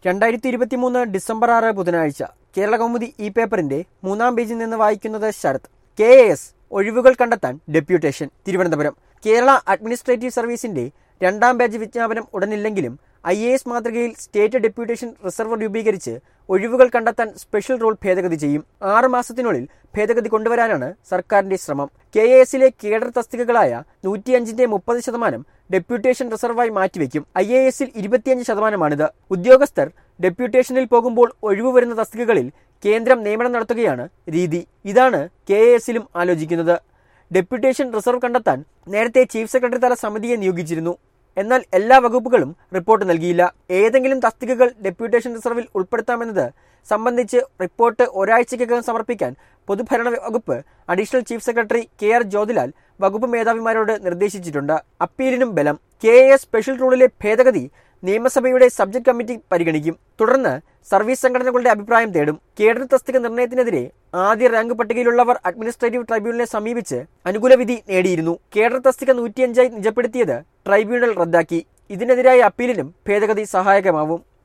രണ്ടായിരത്തി ഇരുപത്തിമൂന്ന് ഡിസംബർ ആറ് ബുധനാഴ്ച കേരള കൗമുദി ഇ പേപ്പറിന്റെ മൂന്നാം പേജിൽ നിന്ന് വായിക്കുന്നത് ശരത് കെ എ എസ് ഒഴിവുകൾ കണ്ടെത്താൻ ഡെപ്യൂട്ടേഷൻ തിരുവനന്തപുരം കേരള അഡ്മിനിസ്ട്രേറ്റീവ് സർവീസിന്റെ രണ്ടാം ബാച്ച് വിജ്ഞാപനം ഉടനില്ലെങ്കിലും ഐ എ എസ് മാതൃകയിൽ സ്റ്റേറ്റ് ഡെപ്യൂട്ടേഷൻ റിസർവ് രൂപീകരിച്ച് ഒഴിവുകൾ കണ്ടെത്താൻ സ്പെഷ്യൽ റൂൾ ഭേദഗതി ചെയ്യും ആറ് മാസത്തിനുള്ളിൽ ഭേദഗതി കൊണ്ടുവരാനാണ് സർക്കാരിന്റെ ശ്രമം കെ എ എസിലെ കേഡർ തസ്തികകളായ നൂറ്റിയഞ്ചിന്റെ മുപ്പത് ശതമാനം ഡെപ്യൂട്ടേഷൻ റിസർവായി മാറ്റിവെക്കും ഐ എ എസിൽ ഇരുപത്തിയഞ്ച് ശതമാനമാണിത് ഉദ്യോഗസ്ഥർ ഡെപ്യൂട്ടേഷനിൽ പോകുമ്പോൾ ഒഴിവ് വരുന്ന തസ്തികകളിൽ കേന്ദ്രം നിയമനം നടത്തുകയാണ് രീതി ഇതാണ് കെ എ എസിലും ആലോചിക്കുന്നത് ഡെപ്യൂട്ടേഷൻ റിസർവ് കണ്ടെത്താൻ നേരത്തെ ചീഫ് സെക്രട്ടറി തല സമിതിയെ നിയോഗിച്ചിരുന്നു എന്നാൽ എല്ലാ വകുപ്പുകളും റിപ്പോർട്ട് നൽകിയില്ല ഏതെങ്കിലും തസ്തികകൾ ഡെപ്യൂട്ടേഷൻ റിസർവിൽ ഉൾപ്പെടുത്താമെന്നത് സംബന്ധിച്ച് റിപ്പോർട്ട് ഒരാഴ്ചയ്ക്കകം സമർപ്പിക്കാൻ പൊതുഭരണ വകുപ്പ് additional chief secretary K R Jyothilal വകുപ്പ് മേധാവിമാരോട് നിർദ്ദേശിച്ചിട്ടുണ്ട് അപ്പീലിനും ബലം കെ എ സ്പെഷ്യൽ റൂളിലെ ഭേദഗതി നിയമസഭയുടെ സബ്ജക്ട് കമ്മിറ്റി പരിഗണിക്കും തുടർന്ന് സർവീസ് സംഘടനകളുടെ അഭിപ്രായം തേടും കേഡർ തസ്തിക നിർണയത്തിനെതിരെ ആദ്യ റാങ്ക് പട്ടികയിലുള്ളവർ അഡ്മിനിസ്ട്രേറ്റീവ് ട്രൈബ്യൂണലിനെ സമീപിച്ച് അനുകൂല വിധി നേടിയിരുന്നു കേഡർ തസ്തിക നൂറ്റിയഞ്ചായി നിജപ്പെടുത്തിയത് ട്രൈബ്യൂണൽ റദ്ദാക്കി ഇതിനെതിരായ അപ്പീലിനും ഭേദഗതി സഹായകമാവും